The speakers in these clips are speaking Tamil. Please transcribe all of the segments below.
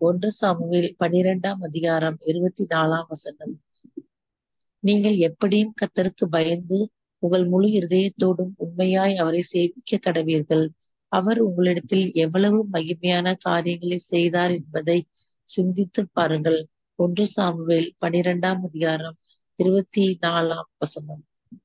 ஒன்று சாமுவேல் பனிரெண்டாம் அதிகாரம் இருபத்தி நாலாம் வசனம் நீங்கள் எப்படியும் கர்த்தருக்கு பயந்து உங்கள் முழு இருதயத்தோடும் உண்மையாய் அவரை சேவிக்க கடவீர்கள் அவர் உங்களிடத்தில் எவ்வளவு மகிமையான காரியங்களை செய்தார் என்பதை சிந்தித்து பாருங்கள் ஒன்று சாமுவேல் பனிரெண்டாம் அதிகாரம் இருபத்தி நாலாம் வசனம்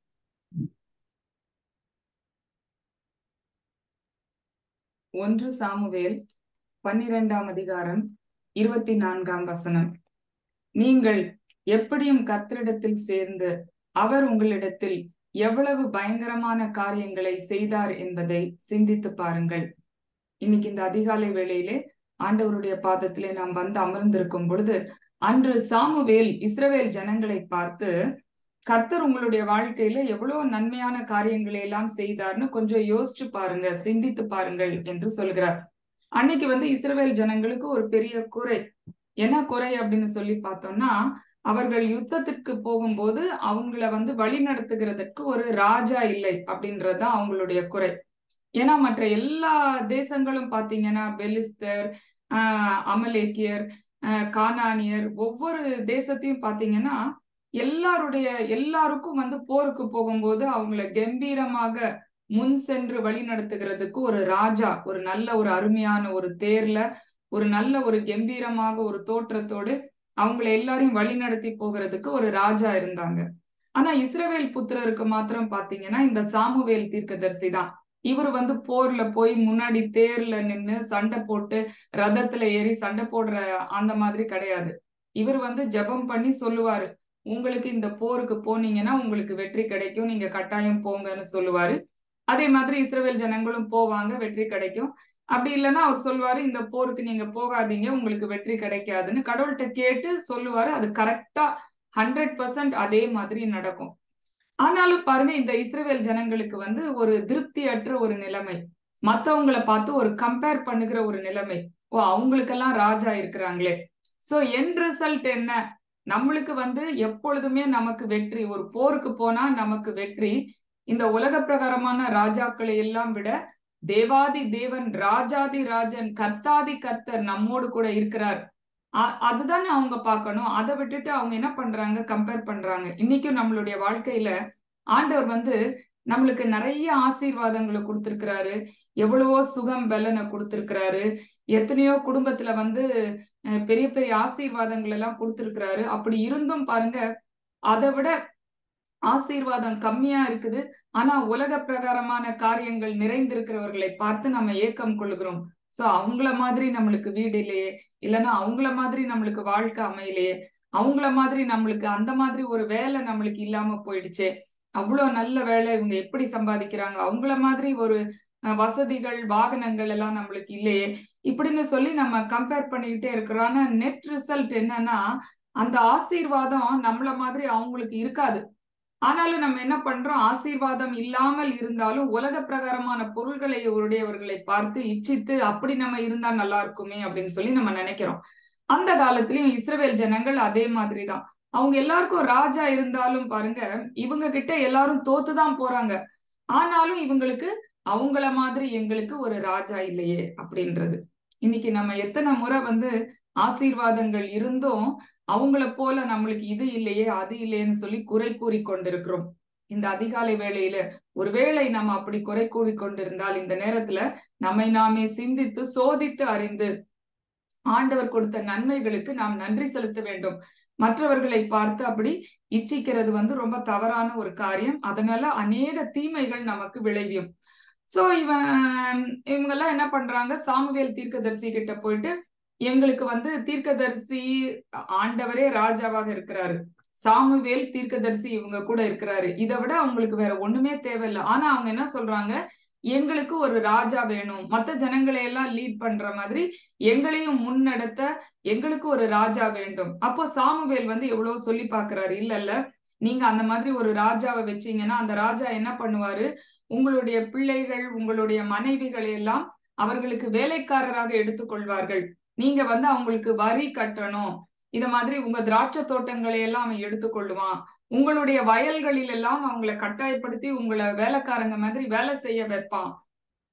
ஒன்று சாமுவேல் பன்னிரெண்டாம் அதிகாரம் இருபத்தி நான்காம் வசனம் நீங்கள் எப்படியும் கர்த்தரிடத்தில் சேர்ந்து அவர் உங்களிடத்தில் எவ்வளவு பயங்கரமான காரியங்களை செய்தார் என்பதை சிந்தித்து பாருங்கள் இன்னைக்கு இந்த அதிகாலை வேளையிலே ஆண்டவருடைய பாதத்திலே நாம் வந்து அமர்ந்திருக்கும் பொழுது அன்று சாமுவேல் இஸ்ரவேல் ஜனங்களை பார்த்து கர்த்தர் உங்களுடைய வாழ்க்கையில எவ்வளவு நன்மையான காரியங்களை எல்லாம் செய்தார்னு கொஞ்சம் யோசிச்சு பாருங்க சிந்தித்து பாருங்கள் என்று சொல்கிறார் அன்னைக்கு வந்து இஸ்ரவேல் ஜனங்களுக்கு ஒரு பெரிய குறை என்ன குறை அப்படின்னு சொல்லி பார்த்தோம்னா அவர்கள் யுத்தத்திற்கு போகும்போது அவங்கள வந்து வழி நடத்துகிறதுக்கு ஒரு ராஜா இல்லை அப்படின்றதுதான் அவங்களுடைய குறை ஏன்னா மற்ற எல்லா தேசங்களும் பாத்தீங்கன்னா பெலிஸ்தர் ஆஹ் அமலேக்கியர் ஆஹ் கானானியர் ஒவ்வொரு தேசத்தையும் பாத்தீங்கன்னா எல்லாருடைய எல்லாருக்கும் வந்து போருக்கு போகும்போது அவங்கள கம்பீரமாக முன் சென்று வழி நடத்துகிறதுக்கு ஒரு ராஜா ஒரு நல்ல ஒரு அருமையான ஒரு தேர்ல ஒரு நல்ல ஒரு கம்பீரமாக ஒரு தோற்றத்தோடு அவங்கள எல்லாரையும் வழி நடத்தி போகிறதுக்கு ஒரு ராஜா இருந்தாங்க ஆனா இஸ்ரவேல் புத்திரருக்கு மாத்திரம் பாத்தீங்கன்னா இந்த சாமுவேல் தீர்க்கதரிசி தான் இவர் வந்து போர்ல போய் முன்னாடி தேர்ல நின்னு சண்டை போட்டு ரதத்துல ஏறி சண்டை போடுற அந்த மாதிரி கிடையாது இவர் வந்து ஜெபம் பண்ணி சொல்லுவாரு உங்களுக்கு இந்த போருக்கு போனீங்கன்னா உங்களுக்கு வெற்றி கிடைக்கும் நீங்க கட்டாயம் போங்கன்னு சொல்லுவாரு அதே மாதிரி இஸ்ரேல் ஜனங்களும் போவாங்க வெற்றி கிடைக்கும் அப்படி இல்லைன்னா அவர் சொல்லுவாரு இந்த போருக்கு நீங்க போகாதீங்க உங்களுக்கு வெற்றி கிடைக்காதுன்னு கடவுள்கிட்ட கேட்டு சொல்லுவாரு அது கரெக்டா ஹண்ட்ரட் பர்சன்ட் அதே மாதிரி நடக்கும் ஆனாலும் பாருங்க இந்த இஸ்ரேல் ஜனங்களுக்கு வந்து ஒரு திருப்தியற்ற ஒரு நிலைமை மத்தவங்களை பார்த்து ஒரு கம்பேர் பண்ணுகிற ஒரு நிலைமை ஓ அவங்களுக்கெல்லாம் ராஜா இருக்கிறாங்களே சோ என் ரிசல்ட் என்ன நம்மளுக்கு வந்து எப்பொழுதுமே நமக்கு வெற்றி ஒரு போருக்கு போனா நமக்கு வெற்றி இந்த உலக பிரகாரமான ராஜாக்களை எல்லாம் விட தேவாதி தேவன் ராஜாதி ராஜன் கர்த்தாதி கர்த்தர் நம்மோடு கூட இருக்கிறார் அதுதானே அவங்க பார்க்கணும் அதை விட்டுட்டு அவங்க என்ன பண்றாங்க கம்பேர் பண்றாங்க இன்னைக்கும் நம்மளுடைய வாழ்க்கையில ஆண்டவர் வந்து நம்மளுக்கு நிறைய ஆசீர்வாதங்களை கொடுத்திருக்கிறாரு எவ்வளவோ சுகம் பலனை கொடுத்திருக்கிறாரு எத்தனையோ குடும்பத்துல வந்து பெரிய பெரிய ஆசீர்வாதங்கள் எல்லாம் கொடுத்திருக்கிறாரு அப்படி இருந்தும் பாருங்க அதை விட ஆசீர்வாதம் கம்மியா இருக்குது ஆனா உலக பிரகாரமான காரியங்கள் நிறைந்திருக்கிறவர்களை பார்த்து நம்ம ஏக்கம் கொள்கிறோம் சோ அவங்கள மாதிரி நம்மளுக்கு வீடு இல்லையே இல்லைன்னா அவங்கள மாதிரி நம்மளுக்கு வாழ்க்கை அமையலையே அவங்கள மாதிரி நம்மளுக்கு அந்த மாதிரி ஒரு வேலை நம்மளுக்கு இல்லாம போயிடுச்சே அவ்வளவு நல்ல வேலை இவங்க எப்படி சம்பாதிக்கிறாங்க அவங்கள மாதிரி ஒரு வசதிகள் வாகனங்கள் எல்லாம் நம்மளுக்கு இல்லையே இப்படின்னு சொல்லி நம்ம கம்பேர் பண்ணிக்கிட்டே இருக்கிறோம் ஆனா நெட் ரிசல்ட் என்னன்னா அந்த ஆசீர்வாதம் நம்மள மாதிரி அவங்களுக்கு இருக்காது ஆனாலும் நம்ம என்ன பண்றோம் ஆசீர்வாதம் இல்லாமல் இருந்தாலும் உலக பிரகாரமான பொருள்களை உடையவர்களை பார்த்து இச்சித்து அப்படி நம்ம இருந்தா நல்லா இருக்குமே அப்படின்னு சொல்லி நம்ம நினைக்கிறோம் அந்த காலத்திலயும் இஸ்ரவேல் ஜனங்கள் அதே மாதிரிதான் அவங்க எல்லாருக்கும் ராஜா இருந்தாலும் பாருங்க இவங்க கிட்ட எல்லாரும் தோத்துதான் போறாங்க ஆனாலும் இவங்களுக்கு அவங்கள மாதிரி எங்களுக்கு ஒரு ராஜா இல்லையே அப்படின்றது இன்னைக்கு நம்ம எத்தனை முறை வந்து ஆசீர்வாதங்கள் இருந்தும் அவங்கள போல நம்மளுக்கு இது இல்லையே அது இல்லையேன்னு சொல்லி குறை கூறி கொண்டிருக்கிறோம் இந்த அதிகாலை வேளையில ஒருவேளை நம்ம அப்படி குறை கூறி கொண்டிருந்தால் இந்த நேரத்துல நம்மை நாமே சிந்தித்து சோதித்து அறிந்து ஆண்டவர் கொடுத்த நன்மைகளுக்கு நாம் நன்றி செலுத்த வேண்டும் மற்றவர்களை பார்த்து அப்படி இச்சிக்கிறது வந்து ரொம்ப தவறான ஒரு காரியம் அதனால அநேக தீமைகள் நமக்கு விளைவியும் சோ இவன் இவங்க எல்லாம் என்ன பண்றாங்க சாமுவேல் தீர்க்கதரிசி கிட்ட போயிட்டு எங்களுக்கு வந்து தீர்க்கதரிசி ஆண்டவரே ராஜாவாக இருக்கிறாரு சாமுவேல் தீர்க்கதரிசி இவங்க கூட இருக்கிறாரு இதை விட அவங்களுக்கு வேற ஒண்ணுமே தேவையில்லை ஆனா அவங்க என்ன சொல்றாங்க எங்களுக்கு ஒரு ராஜா வேணும் மத்த ஜனங்களை எல்லாம் லீட் பண்ற மாதிரி எங்களையும் முன்னெடுத்த எங்களுக்கு ஒரு ராஜா வேண்டும் அப்போ சாமுவேல் வந்து எவ்வளவு சொல்லி பாக்குறாரு இல்ல இல்ல நீங்க அந்த மாதிரி ஒரு ராஜாவை வச்சீங்கன்னா அந்த ராஜா என்ன பண்ணுவாரு உங்களுடைய பிள்ளைகள் உங்களுடைய மனைவிகளை எல்லாம் அவர்களுக்கு வேலைக்காரராக எடுத்துக்கொள்வார்கள் நீங்க வந்து அவங்களுக்கு வரி கட்டணும் இத மாதிரி உங்க திராட்சை தோட்டங்களை எல்லாம் அவன் எடுத்துக்கொள்ளுவான் உங்களுடைய வயல்களில் எல்லாம் அவங்கள கட்டாயப்படுத்தி உங்களை வேலைக்காரங்க மாதிரி வேலை செய்ய வைப்பான்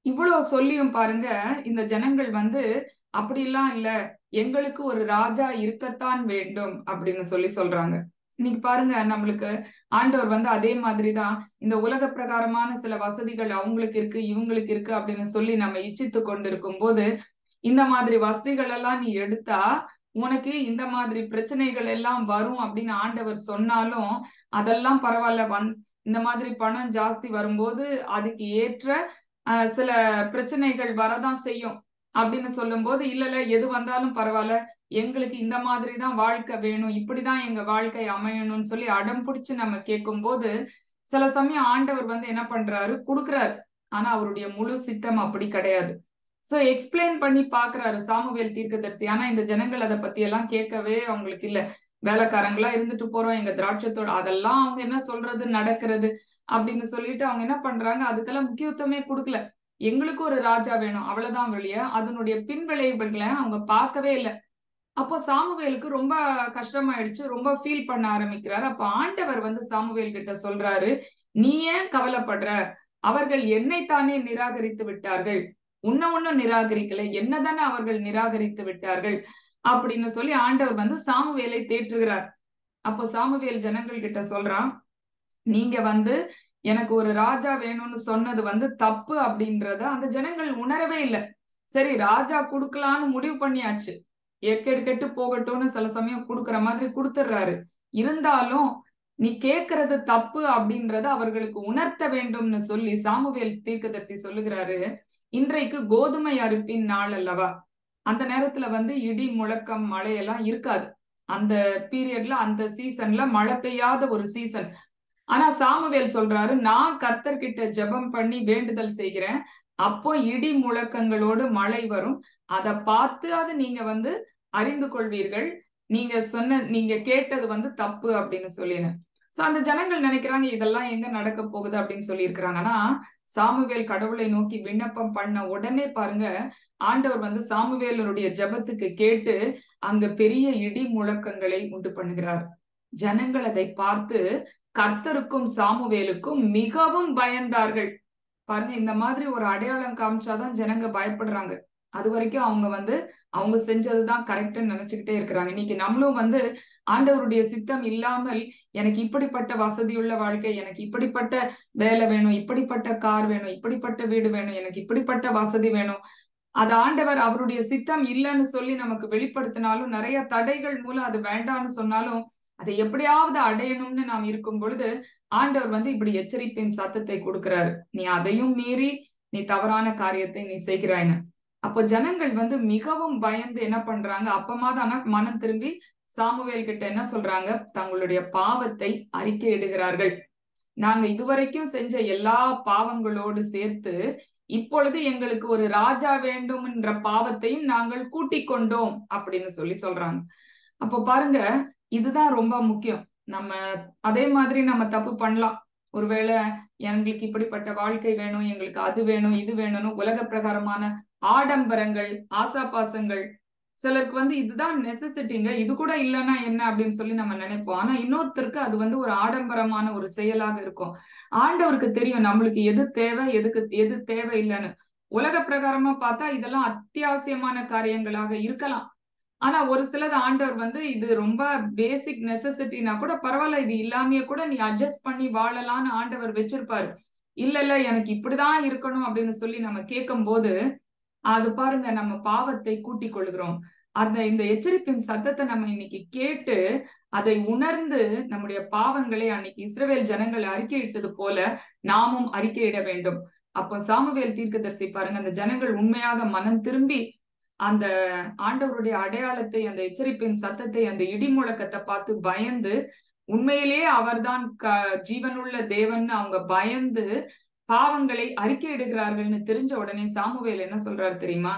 இவ்வளவு சொல்லியும் பாருங்க இந்த ஜனங்கள் வந்து அப்படிலாம் இல்ல எங்களுக்கு ஒரு ராஜா இருக்கத்தான் வேண்டும் அப்படின்னு சொல்லி சொல்றாங்க இன்னைக்கு பாருங்க நம்மளுக்கு ஆண்டவர் வந்து அதே மாதிரிதான் இந்த உலக பிரகாரமான சில வசதிகள் அவங்களுக்கு இருக்கு இவங்களுக்கு இருக்கு அப்படின்னு சொல்லி நம்ம இச்சித்து கொண்டிருக்கும் போது இந்த மாதிரி வசதிகள் எல்லாம் நீ எடுத்தா உனக்கு இந்த மாதிரி பிரச்சனைகள் எல்லாம் வரும் அப்படின்னு ஆண்டவர் சொன்னாலும் அதெல்லாம் பரவாயில்ல வந் இந்த மாதிரி பணம் ஜாஸ்தி வரும்போது அதுக்கு ஏற்ற அஹ், சில பிரச்சனைகள் வரதான் செய்யும் அப்படின்னு சொல்லும்போது இல்ல இல்ல எது வந்தாலும் பரவாயில்ல எங்களுக்கு இந்த மாதிரி தான் வாழ்க்கை வேணும் இப்படிதான் எங்க வாழ்க்கை அமையணும்னு சொல்லி அடம் பிடிச்சு நம்ம கேட்கும்போது சில சமயம் ஆண்டவர் வந்து என்ன பண்றாரு கொடுக்குறாரு ஆனா அவருடைய முழு சித்தம் அப்படி கிடையாது சோ எக்ஸ்பிளைன் பண்ணி பாக்குறாரு சாமுவேல் தீர்க்கதரிசி ஆனா இந்த ஜனங்கள் அதை பத்தி எல்லாம் கேட்கவே அவங்களுக்கு இல்ல வேலைக்காரங்களா இருந்துட்டு போறோம் எங்க திராட்சத்தோட அதெல்லாம் அவங்க என்ன சொல்றது நடக்கிறது அப்படின்னு சொல்லிட்டு அவங்க என்ன பண்றாங்க அதுக்கெல்லாம் முக்கியத்துவமே கொடுக்கல எங்களுக்கு ஒரு ராஜா வேணும் அவ்வளவுதான் வெளிய அதனுடைய பின்விளைவுகளை அவங்க பார்க்கவே இல்லை அப்போ சாமுவேலுக்கு ரொம்ப கஷ்டமாயிடுச்சு ரொம்ப ஃபீல் பண்ண ஆரம்பிக்கிறாரு அப்ப ஆண்டவர் வந்து சாமுவேல் கிட்ட சொல்றாரு நீ ஏன் கவலைப்படுற அவர்கள் என்னைத்தானே நிராகரித்து விட்டார்கள் உன்ன ஒன்னும் நிராகரிக்கல என்னதானே அவர்கள் நிராகரித்து விட்டார்கள் அப்படின்னு சொல்லி ஆண்டவர் வந்து சாமுவேலை தேற்றுகிறார் அப்போ சாமுவேல் ஜனங்கள் கிட்ட சொல்றான் நீங்க வந்து எனக்கு ஒரு ராஜா வேணும்னு சொன்னது வந்து தப்பு அப்படின்றத அந்த ஜனங்கள் உணரவே இல்லை சரி ராஜா குடுக்கலான்னு முடிவு பண்ணியாச்சு எக்கெடு கெட்டு போகட்டும்னு சில சமயம் கொடுக்குற மாதிரி கொடுத்துடுறாரு இருந்தாலும் நீ கேக்குறது தப்பு அப்படின்றத அவர்களுக்கு உணர்த்த வேண்டும்னு சொல்லி சாமுவேல் தீர்க்கதரிசி சொல்லுகிறாரு இன்றைக்கு கோதுமை அறுப்பின் நாள் அல்லவா அந்த நேரத்துல வந்து இடி முழக்கம் மழையெல்லாம் இருக்காது அந்த பீரியட்ல அந்த சீசன்ல மழை பெய்யாத ஒரு சீசன் ஆனா சாமுவேல் சொல்றாரு நான் கர்த்தர்கிட்ட ஜெபம் பண்ணி வேண்டுதல் செய்கிறேன் அப்போ இடி முழக்கங்களோடு மழை வரும் அதை பார்த்து அது நீங்க வந்து அறிந்து கொள்வீர்கள் நீங்க சொன்ன நீங்க கேட்டது வந்து தப்பு அப்படின்னு சொல்லினேன் சோ அந்த ஜனங்கள் நினைக்கிறாங்க இதெல்லாம் எங்க நடக்க போகுது அப்படின்னு சொல்லி இருக்கிறாங்க ஆனா சாமுவேல் கடவுளை நோக்கி விண்ணப்பம் பண்ண உடனே பாருங்க ஆண்டவர் வந்து சாமுவேலருடைய ஜெபத்துக்கு கேட்டு அங்க பெரிய இடி முழக்கங்களை உண்டு பண்ணுகிறார் ஜனங்கள் அதை பார்த்து கர்த்தருக்கும் சாமுவேலுக்கும் மிகவும் பயந்தார்கள் பாருங்க இந்த மாதிரி ஒரு அடையாளம் காமிச்சாதான் ஜனங்க பயப்படுறாங்க அது வரைக்கும் அவங்க வந்து அவங்க செஞ்சதுதான் கரெக்ட்னு நினைச்சுக்கிட்டே இருக்கிறாங்க இன்னைக்கு நம்மளும் வந்து ஆண்டவருடைய சித்தம் இல்லாமல் எனக்கு இப்படிப்பட்ட வசதியுள்ள வாழ்க்கை எனக்கு இப்படிப்பட்ட வேலை வேணும் இப்படிப்பட்ட கார் வேணும் இப்படிப்பட்ட வீடு வேணும் எனக்கு இப்படிப்பட்ட வசதி வேணும் அது ஆண்டவர் அவருடைய சித்தம் இல்லைன்னு சொல்லி நமக்கு வெளிப்படுத்தினாலும் நிறைய தடைகள் மூலம் அது வேண்டாம்னு சொன்னாலும் அதை எப்படியாவது அடையணும்னு நாம் இருக்கும் பொழுது ஆண்டவர் வந்து இப்படி எச்சரிப்பின் சத்தத்தை கொடுக்கிறாரு நீ அதையும் மீறி நீ தவறான காரியத்தை நீ செய்கிறாய்னு அப்போ ஜனங்கள் வந்து மிகவும் பயந்து என்ன பண்றாங்க அப்பமாதான மனம் திரும்பி சாமுவேல் கிட்ட என்ன சொல்றாங்க தங்களுடைய பாவத்தை அறிக்கையிடுகிறார்கள் நாங்க இதுவரைக்கும் செஞ்ச எல்லா பாவங்களோடு சேர்த்து இப்பொழுது எங்களுக்கு ஒரு ராஜா வேண்டும் என்ற பாவத்தையும் நாங்கள் கூட்டிக் கொண்டோம் அப்படின்னு சொல்லி சொல்றாங்க அப்போ பாருங்க இதுதான் ரொம்ப முக்கியம் நம்ம அதே மாதிரி நம்ம தப்பு பண்ணலாம் ஒருவேளை எங்களுக்கு இப்படிப்பட்ட வாழ்க்கை வேணும் எங்களுக்கு அது வேணும் இது வேணும்னு உலக பிரகாரமான ஆடம்பரங்கள் ஆசாபாசங்கள் சிலருக்கு வந்து இதுதான் நெசசிட்டிங்க இது கூட இல்லைன்னா என்ன அப்படின்னு சொல்லி நம்ம நினைப்போம் ஆனா இன்னொருத்தருக்கு அது வந்து ஒரு ஆடம்பரமான ஒரு செயலாக இருக்கும் ஆண்டவருக்கு தெரியும் நம்மளுக்கு எது தேவை எதுக்கு எது தேவை இல்லைன்னு உலக பிரகாரமா பார்த்தா இதெல்லாம் அத்தியாவசியமான காரியங்களாக இருக்கலாம் ஆனா ஒரு சிலது ஆண்டவர் வந்து இது ரொம்ப பேசிக் நெசசிட்டினா கூட பரவாயில்ல இது இல்லாமையே கூட நீ அட்ஜஸ்ட் பண்ணி வாழலாம்னு ஆண்டவர் வச்சிருப்பாரு இல்ல இல்ல எனக்கு இப்படிதான் இருக்கணும் அப்படின்னு சொல்லி நம்ம கேட்கும் போது அது பாருங்க நம்ம பாவத்தை கூட்டிக் கொள்கிறோம் அந்த இந்த எச்சரிப்பின் சத்தத்தை நம்ம இன்னைக்கு கேட்டு அதை உணர்ந்து நம்முடைய பாவங்களை அன்னைக்கு இஸ்ரவேல் ஜனங்கள் அறிக்கையிட்டது போல நாமும் அறிக்கையிட வேண்டும் அப்போ சாமுவேல் தீர்க்கதரிசி பாருங்க அந்த ஜனங்கள் உண்மையாக மனம் திரும்பி அந்த ஆண்டவருடைய அடையாளத்தை அந்த எச்சரிப்பின் சத்தத்தை அந்த இடி முழக்கத்தை பார்த்து பயந்து உண்மையிலேயே அவர்தான் க ஜீவனுள்ள தேவன் அவங்க பயந்து பாவங்களை அறிக்கையிடுகிறார்கள்னு தெரிஞ்ச உடனே சாமுவேல் என்ன சொல்றாரு தெரியுமா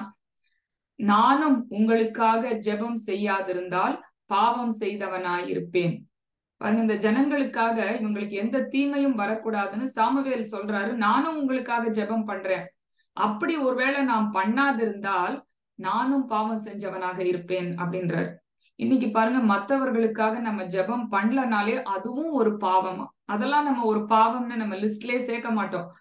நானும் உங்களுக்காக ஜெபம் செய்யாதிருந்தால் பாவம் செய்தவனாய் இருப்பேன் பாருங்க இந்த ஜனங்களுக்காக இவங்களுக்கு எந்த தீமையும் வரக்கூடாதுன்னு சாமுவேல் சொல்றாரு நானும் உங்களுக்காக ஜெபம் பண்றேன் அப்படி ஒருவேளை நான் பண்ணாதிருந்தால் நானும் பாவம் செஞ்சவனாக இருப்பேன் அப்படின்றார் இன்னைக்கு பாருங்க மத்தவர்களுக்காக நம்ம ஜெபம் பண்ணலனாலே அதுவும் ஒரு பாவமா அதெல்லாம் நம்ம ஒரு பாவம்னு நம்ம லிஸ்ட்லயே சேர்க்க மாட்டோம்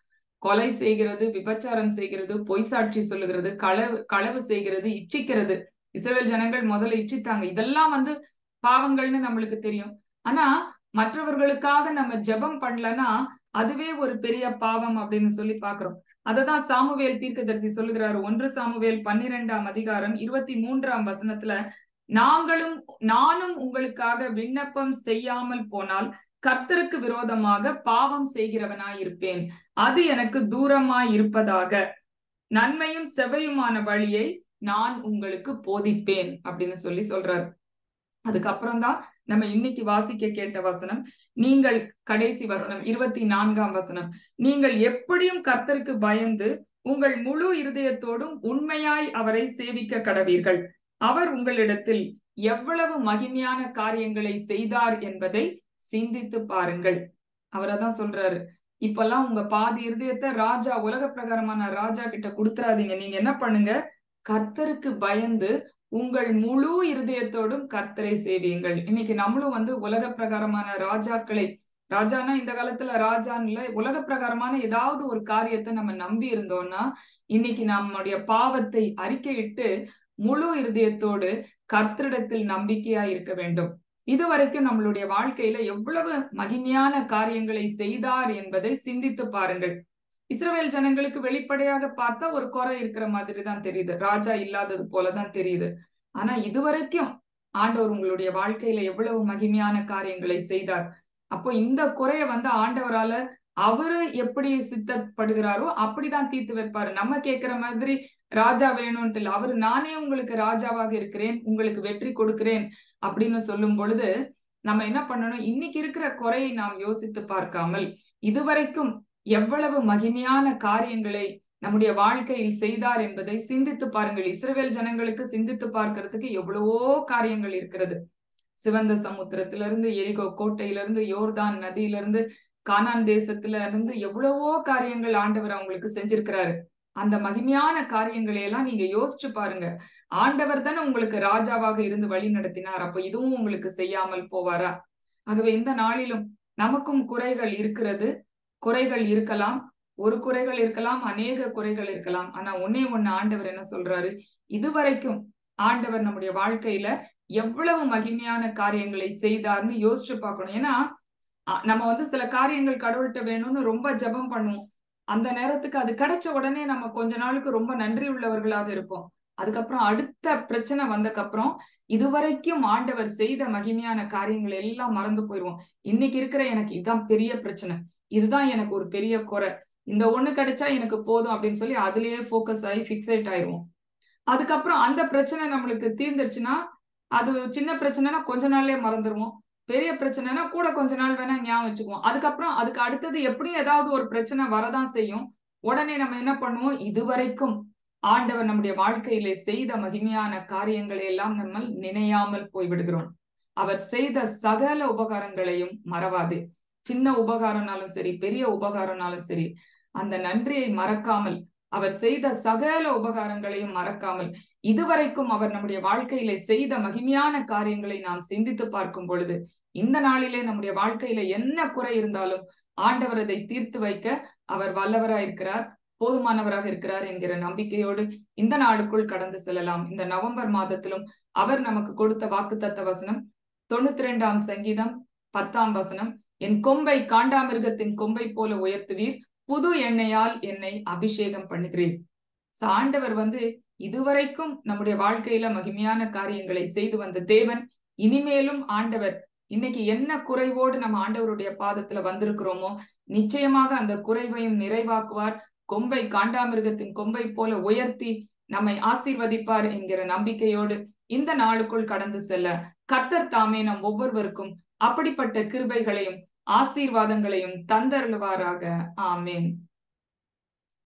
கொலை செய்கிறது விபச்சாரம் செய்கிறது பொய் சாட்சி சொல்லுகிறது களவு களவு செய்கிறது இச்சிக்கிறது இஸ்ரேல் ஜனங்கள் முதல்ல இச்சித்தாங்க இதெல்லாம் வந்து பாவங்கள்னு நம்மளுக்கு தெரியும் ஆனா மற்றவர்களுக்காக நம்ம ஜெபம் பண்ணலன்னா அதுவே ஒரு பெரிய பாவம் அப்படின்னு சொல்லி பாக்குறோம் அததான் சாமுவேல் தீர்க்கதரிசி சொல்லுகிறாரு ஒன்று சாமுவேல் பன்னிரெண்டாம் அதிகாரம் இருபத்தி மூன்றாம் வசனத்துல நாங்களும் நானும் உங்களுக்காக விண்ணப்பம் செய்யாமல் போனால் கர்த்தருக்கு விரோதமாக பாவம் செய்கிறவனாய் இருப்பேன் அது எனக்கு தூரமாய் இருப்பதாக நன்மையும் செவையுமான வழியை நான் உங்களுக்கு போதிப்பேன் அப்படின்னு சொல்லி சொல்றாரு அதுக்கப்புறம் தான் நம்ம இன்னைக்கு வாசிக்க கேட்ட வசனம் நீங்கள் கடைசி வசனம் இருபத்தி நான்காம் வசனம் நீங்கள் எப்படியும் கர்த்தருக்கு பயந்து உங்கள் முழு இருதயத்தோடும் உண்மையாய் அவரை சேவிக்க கடவீர்கள் அவர் உங்களிடத்தில் எவ்வளவு மகிமையான காரியங்களை செய்தார் என்பதை சிந்தித்து பாருங்கள் அவரதான் சொல்றாரு இப்பெல்லாம் உங்க பாதி இருதயத்தை ராஜா உலக பிரகாரமான ராஜா கிட்ட கொடுத்துறாதீங்க நீங்க என்ன பண்ணுங்க கர்த்தருக்கு பயந்து உங்கள் முழு இருதயத்தோடும் கர்த்தரை சேவியுங்கள் இன்னைக்கு நம்மளும் வந்து உலக பிரகாரமான ராஜாக்களை ராஜானா இந்த காலத்துல ராஜான்ல உலக பிரகாரமான ஏதாவது ஒரு காரியத்தை நம்ம நம்பி இருந்தோம்னா இன்னைக்கு நம்முடைய பாவத்தை அறிக்கையிட்டு முழு இருதயத்தோடு கர்த்தரிடத்தில் நம்பிக்கையா இருக்க வேண்டும் இதுவரைக்கும் நம்மளுடைய வாழ்க்கையில எவ்வளவு மகிமையான காரியங்களை செய்தார் என்பதை சிந்தித்து பாருங்கள் இஸ்ரவேல் ஜனங்களுக்கு வெளிப்படையாக பார்த்தா ஒரு குறை இருக்கிற மாதிரி தான் தெரியுது ராஜா இல்லாதது போலதான் தெரியுது ஆனா இதுவரைக்கும் ஆண்டவர் உங்களுடைய வாழ்க்கையில எவ்வளவு மகிமையான காரியங்களை செய்தார் அப்போ இந்த குறைய வந்து ஆண்டவரால அவரு எப்படி சித்தப்படுகிறாரோ அப்படிதான் தீர்த்து வைப்பாரு நம்ம கேட்கிற மாதிரி ராஜா வேணும்ட்டு இல்ல அவரு நானே உங்களுக்கு ராஜாவாக இருக்கிறேன் உங்களுக்கு வெற்றி கொடுக்கிறேன் அப்படின்னு சொல்லும் பொழுது நம்ம என்ன பண்ணணும் இன்னைக்கு இருக்கிற குறையை நாம் யோசித்து பார்க்காமல் இதுவரைக்கும் எவ்வளவு மகிமையான காரியங்களை நம்முடைய வாழ்க்கையில் செய்தார் என்பதை சிந்தித்து பாருங்கள் இஸ்ரவேல் ஜனங்களுக்கு சிந்தித்து பார்க்கறதுக்கு எவ்வளவோ காரியங்கள் இருக்கிறது சிவந்த சமுத்திரத்திலிருந்து எரிகோ கோட்டையிலிருந்து யோர்தான் நதியிலிருந்து கானான் தேசத்துல இருந்து எவ்வளவோ காரியங்கள் ஆண்டவர் அவங்களுக்கு செஞ்சிருக்கிறாரு அந்த மகிமையான காரியங்களை எல்லாம் நீங்க யோசிச்சு பாருங்க ஆண்டவர் தானே உங்களுக்கு ராஜாவாக இருந்து வழி நடத்தினார் அப்ப இதுவும் உங்களுக்கு செய்யாமல் போவாரா ஆகவே இந்த நாளிலும் நமக்கும் குறைகள் இருக்கிறது குறைகள் இருக்கலாம் ஒரு குறைகள் இருக்கலாம் அநேக குறைகள் இருக்கலாம் ஆனா ஒன்னே ஒண்ணு ஆண்டவர் என்ன சொல்றாரு இதுவரைக்கும் ஆண்டவர் நம்முடைய வாழ்க்கையில எவ்வளவு மகிமையான காரியங்களை செய்தார்னு யோசிச்சு பார்க்கணும் ஏன்னா நம்ம வந்து சில காரியங்கள் கடவுள்கிட்ட வேணும்னு ரொம்ப ஜபம் பண்ணுவோம் அந்த நேரத்துக்கு அது கிடைச்ச உடனே நம்ம கொஞ்ச நாளுக்கு ரொம்ப நன்றி உள்ளவர்களாக இருப்போம் அதுக்கப்புறம் அடுத்த பிரச்சனை வந்தக்கப்புறம் இதுவரைக்கும் ஆண்டவர் செய்த மகிமையான காரியங்கள் எல்லாம் மறந்து போயிடுவோம் இன்னைக்கு இருக்கிற எனக்கு இதுதான் பெரிய பிரச்சனை இதுதான் எனக்கு ஒரு பெரிய குறை இந்த ஒண்ணு கிடைச்சா எனக்கு போதும் அப்படின்னு சொல்லி அதுலயே போக்கஸ் ஆகி பிக்சேட் ஆயிடுவோம் அதுக்கப்புறம் அந்த பிரச்சனை நம்மளுக்கு தீர்ந்துருச்சுன்னா அது சின்ன பிரச்சனைனா கொஞ்ச நாள்லயே மறந்துடுவோம் பெரிய பிரச்சனைனா கூட கொஞ்ச நாள் வேணா ஞாபகம் வச்சுக்குவோம் அதுக்கப்புறம் அதுக்கு அடுத்தது எப்படியும் ஏதாவது ஒரு பிரச்சனை வரதான் செய்யும் உடனே நம்ம என்ன பண்ணுவோம் இதுவரைக்கும் ஆண்டவர் நம்முடைய வாழ்க்கையிலே செய்த மகிமையான காரியங்களை எல்லாம் நம்ம நினையாமல் போய்விடுகிறோம் அவர் செய்த சகல உபகாரங்களையும் மறவாது சின்ன உபகாரம்னாலும் சரி பெரிய உபகாரம்னாலும் சரி அந்த நன்றியை மறக்காமல் அவர் செய்த சகல உபகாரங்களையும் மறக்காமல் இதுவரைக்கும் அவர் நம்முடைய வாழ்க்கையில செய்த மகிமையான காரியங்களை நாம் சிந்தித்து பார்க்கும் பொழுது இந்த நாளிலே நம்முடைய வாழ்க்கையில என்ன குறை இருந்தாலும் ஆண்டவர் அதை தீர்த்து வைக்க அவர் வல்லவராயிருக்கிறார் போதுமானவராக இருக்கிறார் என்கிற நம்பிக்கையோடு இந்த நாளுக்குள் கடந்து செல்லலாம் இந்த நவம்பர் மாதத்திலும் அவர் நமக்கு கொடுத்த வாக்குத்தத்த வசனம் தொண்ணூத்தி ரெண்டாம் சங்கீதம் பத்தாம் வசனம் என் கொம்பை காண்டாமிருகத்தின் கொம்பை போல உயர்த்துவீர் புது எண்ணெயால் என்னை அபிஷேகம் பண்ணுகிறீர் ஆண்டவர் வந்து இதுவரைக்கும் நம்முடைய வாழ்க்கையில மகிமையான காரியங்களை செய்து வந்த தேவன் இனிமேலும் ஆண்டவர் இன்னைக்கு என்ன குறைவோடு நம்ம ஆண்டவருடைய பாதத்துல வந்திருக்கிறோமோ நிச்சயமாக அந்த குறைவையும் நிறைவாக்குவார் கொம்பை காண்டாமிருகத்தின் கொம்பை போல உயர்த்தி நம்மை ஆசீர்வதிப்பார் என்கிற நம்பிக்கையோடு இந்த நாளுக்குள் கடந்து செல்ல கர்த்தர் தாமே நம் ஒவ்வொருவருக்கும் அப்படிப்பட்ட கிருபைகளையும் ஆசீர்வாதங்களையும் தந்தருளுவாராக ஆமேன்